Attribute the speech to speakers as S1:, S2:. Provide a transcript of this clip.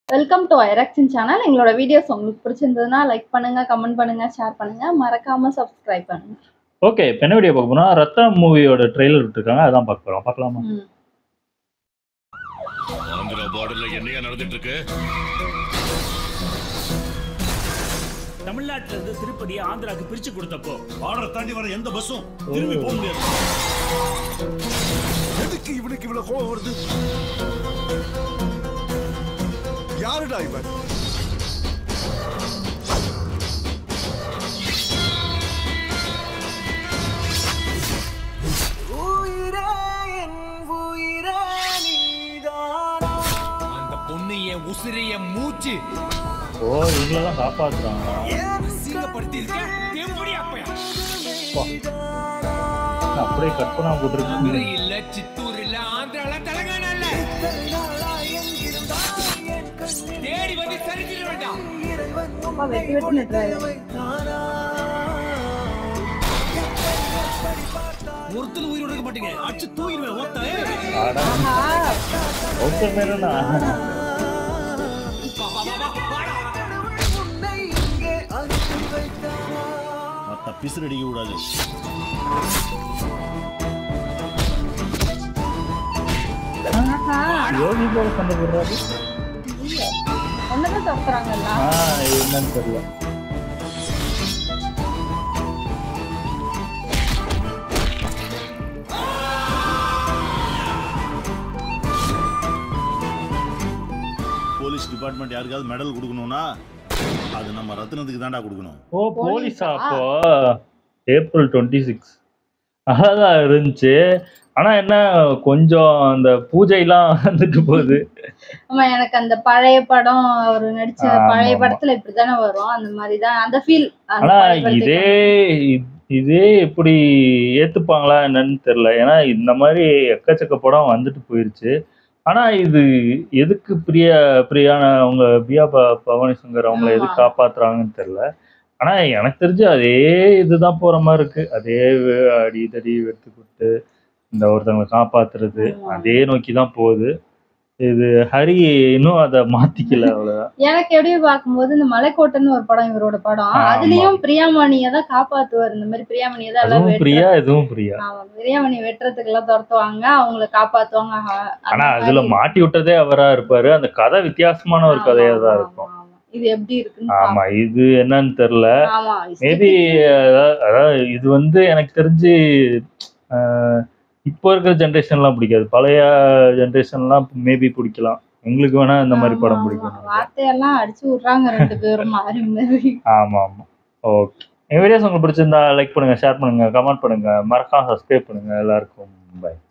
S1: Welcome to ஐராக்சின் channel எங்களோட videos உங்களுக்கு பிடிச்சிருந்ததுன்னா லைக் பண்ணுங்க கமெண்ட் பண்ணுங்க ஷேர் பண்ணுங்க மறக்காம சப்ஸ்கிரைப் பண்ணுங்க
S2: ஓகே இப்போ என்ன வீடியோ பார்க்க போனா ரத்தம் மூவியோட ட்ரெய்லர் விட்டுருக்காங்க அதான் பார்க்க போறோம் பார்க்கலாமா
S1: ம்.
S3: ஆந்திரா பார்டர்ல என்னையா நடந்துட்டு இருக்கு
S4: தமிழ்நாட்டுல இருந்து திருப்பதியை ஆந்திராக்கு பிரிச்சு கொடுத்தப்போ
S5: பார்டர் தாண்டி வர எந்த பஸ்ஸும் திரும்பி போக முடியாது
S6: எதுக்கு இவனுக்கு இவ்வளவு கோவம் வருது யாருடா இவன்
S7: அந்த பொண்ணு என் உசிறு என் மூச்சு
S2: ஓ இவங்களெல்லாம் காப்பாத்துறாங்க
S7: அசிங்கப்படுத்தி இருக்க எப்படி அப்பயா
S2: அப்படியே கட் பண்ணா போட்டுருக்கு
S7: மதுரை இல்ல சித்தூர் இல்ல ஆந்திரால தெலங்கானா இல்ல தேடி வந்து சரிஞ்சிட வேண்டாம்
S1: அப்பா வெட்டி வெட்டி நிட்டுறாரு
S5: ஒருத்தர் உயிரோட இருக்க மாட்டீங்க அடிச்சு தூக்கிடுவேன் ஓத்த
S2: ஓகே மேலண்ணா
S5: மத்த பிசுறு அடிக்க கூடாது
S2: யோகி போல சண்டை போடுறாரு
S1: ஒன்னதான் தப்புறாங்கல்ல
S2: ஆ என்னன்னு தெரியல
S5: போலீஸ் டிபார்ட்மெண்ட் யாருக்காவது மெடல் கொடுக்கணும்னா அது நம்ம ரத்னத்துக்கு தான்டா கொடுக்கணும்
S2: ஓ போலீஸா
S1: போலீஸா?
S2: அப்போ ஏப்ரல் டுவெண்ட்டி சிக்ஸ் அதான் இருந்துச்சு ஆனா என்ன கொஞ்சம் அந்த பூஜைலாம் வந்துட்டு போகுது
S1: ஆமா எனக்கு அந்த பழைய படம் அவர் நடிச்ச
S2: ஆமா,
S1: பழைய
S2: ஆமா.
S1: படத்துல இப்படிதானே வரும் அந்த மாதிரிதான் அந்த ஃபீல்
S2: ஆனா இதே இதே எப்படி ஏத்துப்பாங்களா என்னன்னு தெரியல ஏன்னா இந்த மாதிரி எக்கச்சக்க படம் வந்துட்டு போயிருச்சு ஆனா இது எதுக்கு பிரியா பிரியான அவங்க பிரியா ப- பவானி சங்கர் அவங்கள எதுக்கு
S1: ஆமா.
S2: காப்பாத்துறாங்கன்னு தெரியல ஆனா எனக்கு தெரிஞ்சு அதே இதுதான் போற மாதிரி இருக்கு அதே வே- அடி தடி வெட்டு கொடுத்து இந்த ஒருத்தவங்களை காப்பாத்துறது
S1: ஆமா.
S2: அதே நோக்கி தான் போகுது இது ஹரி இன்னும் அதை மாத்திக்கல அவ்வளவுதான்
S1: எனக்கு எப்படி பார்க்கும்போது இந்த மலைக்கோட்டைன்னு ஒரு படம் இவரோட படம்
S2: ஆமா.
S1: அதுலயும் பிரியாமணியை தான் காப்பாத்துவார் இந்த மாதிரி பிரியாமணியை தான் எல்லாம்
S2: அதுவும்
S1: வெட்டுற-
S2: பிரியா இதுவும் பிரியா
S1: ஆமா பிரியாமணி வெட்டுறதுக்கு எல்லாம் துரத்துவாங்க அவங்கள காப்பாத்துவாங்க ஆ- அந்த
S2: ஆனா அதுல
S1: மாதிரி-
S2: மாட்டி விட்டதே அவரா இருப்பாரு அந்த கதை வித்தியாசமான ஒரு
S1: ஆமா,
S2: கதையா தான்
S1: ஆமா,
S2: இருக்கும்
S1: ஆமா. இது எப்படி இருக்குன்னு
S2: ஆமா இது என்னன்னு தெரியல
S1: பாப்போம். ஆமா
S2: மேபி அதாவது இது வந்து எனக்கு தெரிஞ்சு ஆஹ், இப்போ இருக்கிற ஜென்ரேஷன்லாம் பிடிக்காது பழைய ஜென்ரேஷன்லாம் மேபி பிடிக்கலாம் எங்களுக்கு வேணா இந்த மாதிரி
S1: ஆமா,
S2: படம்
S1: ஆமா.
S2: பிடிக்கும்
S1: வார்த்தையெல்லாம் அடிச்சு விடுறாங்க ரெண்டு பேரும் மாறி மாறி
S2: ஆமா ஆமா ஓகே என் வீடியோஸ் உங்களுக்கு பிடிச்சிருந்தா லைக் பண்ணுங்க ஷேர் பண்ணுங்க கமெண்ட் பண்ணுங்க மறக்காம சப்ஸ்கிரைப் பண்ணுங்க எல்லாருக்கும் பை